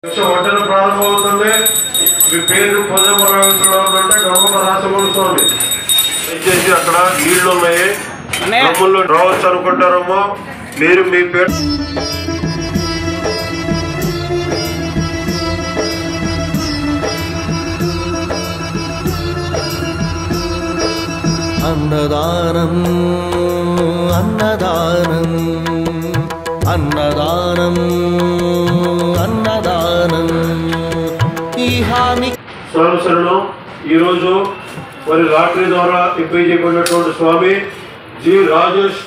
వంటలు ప్రారంభమవుతుంది మీ పేరు పొందమరావులో ఉంటే గొప్ప రాసమూల స్వామి దయచేసి అక్కడ నీళ్లు ఉన్నాయి గమ్ముల్లో రావచ్చు అనుకుంటారేమో మీరు మీ పేరు అన్నదానం అన్నదానం అన్నదానం అన్నదానం ఈ హాని స్వామి శరణం ఈరోజు మరి లాటరీ ద్వారా ఎంపిక చేయబడినటువంటి Swami ji Rajesh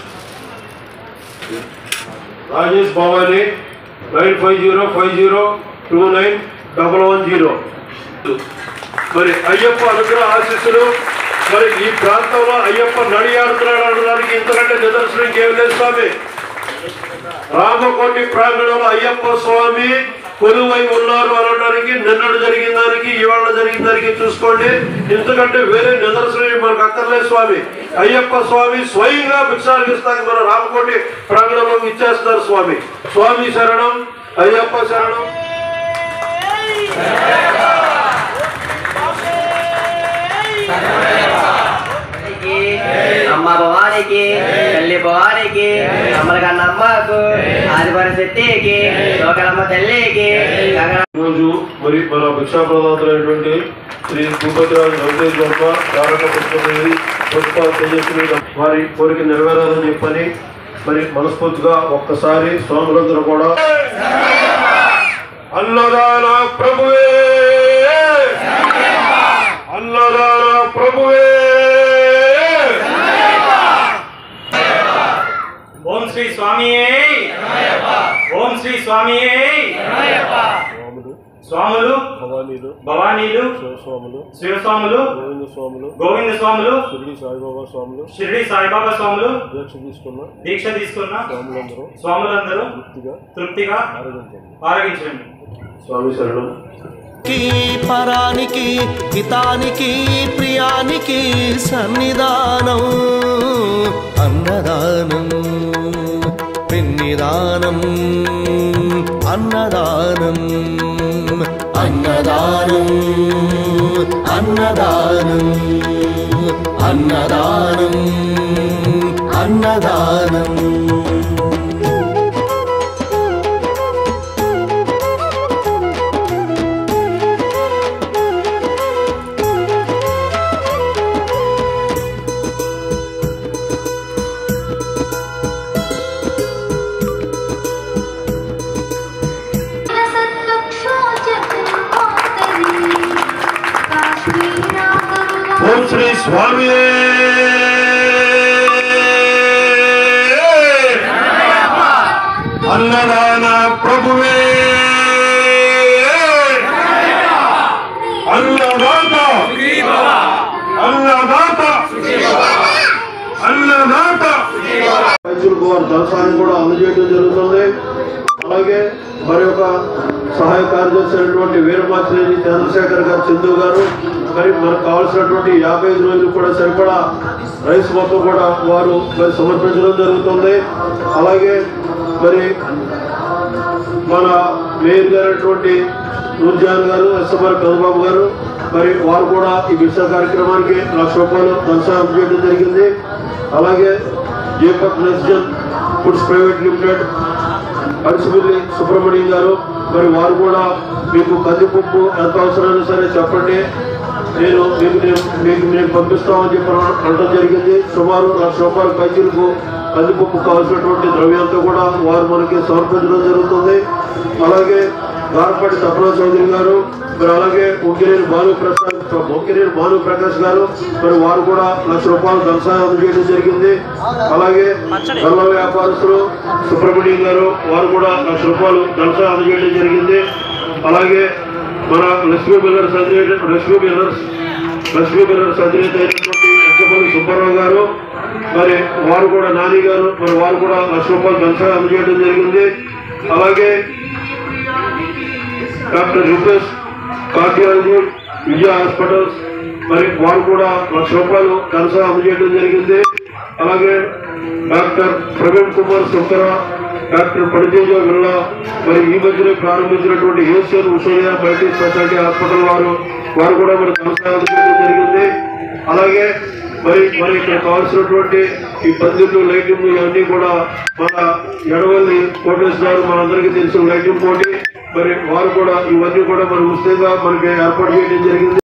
Rajesh Bhavani nine five zero five zero two nine double one zero మరి అయ్యప్ప అనుగ్రహ ఆశీస్సులు మరి ఈ ప్రాంతంలో అయ్యప్ప నడియాడుతున్నాడు అనడానికి ఇంతకంటే నిదర్శనం ఇంకేం లేదు స్వామి రామకోటి ప్రాంగణంలో అయ్యప్ప స్వామి కొలువై ఉన్నారు అనడానికి నిన్నడు జరిగిన దానికి ఇవాళ జరిగిన దానికి చూసుకోండి ఎందుకంటే వేరే నిదర్శనం మనకు అక్కర్లేదు స్వామి అయ్యప్ప స్వామి స్వయంగా భిక్షాలిస్తానికి మన రామకోటి ప్రాంగణంలో ఇచ్చేస్తారు స్వామి స్వామి శరణం అయ్యప్ప శరణం భవానికి, అమ్మ భవానికి తల్లి భవానికి అమ్మల కన్న అమ్మకు ఆదిపరి శక్తికి లోకలమ్మ తల్లికి గంగ రోజు మరి మన భిక్షా ప్రదాతలైనటువంటి శ్రీ భూపతిరాజు వెంకటేష్ గొప్ప తారక పుష్పదేవి పుష్ప తేజస్వి వారి కోరిక నెరవేరాలని చెప్పని మరి మనస్ఫూర్తిగా ఒక్కసారి స్వాములందరూ కూడా అన్నదాన ప్రభువే అన్నదాన ప్రభువే ఓం శ్రీ స్వామియే ఓం శ్రీ స్వామియే స్వాములు భవానీలు భవానీలు శివస్వాములు శివస్వాములు గోవింద స్వాములు గోవింద స్వాములు షిరిడి సాయిబాబా స్వాములు షిరిడి సాయిబాబా స్వాములు దీక్ష తీసుకున్న దీక్ష తీసుకున్న స్వాములందరూ స్వాములందరూ పూర్తిగా తృప్తిగా ఆరోగించండి ఆరగించండి స్వామి శరణం కి పరానికి హితానికి ప్రియానికి సన్నిధానం అన్నదానం పిన్నిదానం అన్నదానం అన్నదానం అన్నదానం అన్నదానం అన్నదానం ఓం శ్రీ స్వామి అన్నదాన ప్రభువే అన్నదాత అన్నదాత అన్నదాత రైతులకు వారి దర్శనాన్ని కూడా అందజేయడం జరుగుతుంది అలాగే మరి ఒక సహాయ కార్యదర్శి అయినటువంటి వీరమాచినేని చంద్రశేఖర్ గారు చందు గారు మరి మనకు కావాల్సినటువంటి యాభై ఐదు రోజులు కూడా సరిపడా రైస్ మొత్తం కూడా వారు మరి సమర్పించడం జరుగుతుంది అలాగే మరి మన మేయర్ గారు అయినటువంటి నూర్జాన్ గారు ఎస్ఎంఆర్ కదబాబు గారు మరి వారు కూడా ఈ భిక్షా కార్యక్రమానికి లక్ష రూపాయలు ధనసాయం చేయడం జరిగింది అలాగే Deepak Nexgen foods private limited Arisimilli Subrahmanyam garu మరి వారు కూడా మీకు కందిపప్పు ఎంత అవసరమైనా సరే చెప్పండి నేను మీకు నేను మీకు నేను పంపిస్తామని చెప్పి అనడం జరిగింది సుమారు లక్ష రూపాయల పైచీలకు కందిపప్పు కావాల్సినటువంటి ద్రవ్యంతో కూడా వారు మనకి సమర్పించడం జరుగుతుంది అలాగే గార్పాటి సప్నా చౌదరి గారు మరి అలాగే ముఖ్యనేని భాను ప్రసాద్ ముఖ్యనేని భాను ప్రకాష్ గారు మరి వారు కూడా లక్ష రూపాయలు ధనసాయం అందజేయడం జరిగింది అలాగే గల్ల వ్యాపారస్తులు సుబ్రహ్మణ్యం గారు వారు కూడా లక్ష రూపాయలు ధనసాయం అందజేయడం జరిగింది అలాగే మన లక్ష్మీ బిల్లర్స్ అధినేత లక్ష్మీ బిల్లర్స్ లక్ష్మీ బిల్లర్స్ అధినేత అయినటువంటి ఎచ్చపల్లి సుబ్బారావు గారు మరి వారు కూడా నాని గారు మరి వారు కూడా లక్ష రూపాయలు ధనసాయం అందజేయడం జరిగింది అలాగే doctor Rupesh cardiology Vijaya hospitals మరి వారు కూడా లక్ష రూపాయలు ధనసాయం అందజేయడం జరిగింది అలాగే డాక్టర్ ప్రవీణ్ కుమార్ సుందర డాక్టర్ పడితేజ బిర్లా మరి ఈ మధ్యనే ప్రారంభించినటువంటి Asian Ushodaya multi specialty hospital వారు వారు కూడా మన కొనసాగడం జరిగింది అలాగే మరి మరి ఇక్కడ కావాల్సినటువంటి ఈ పందిళ్ళు లైటింగ్ ఇవన్నీ కూడా మన ఎడవల్లి కోటేష్ గారు మనందరికీ తెలిసిన లైటింగ్ పోటీ మరి వారు కూడా ఇవన్నీ కూడా మన ఉచితంగా మనకి ఏర్పాటు చేయడం జరిగింది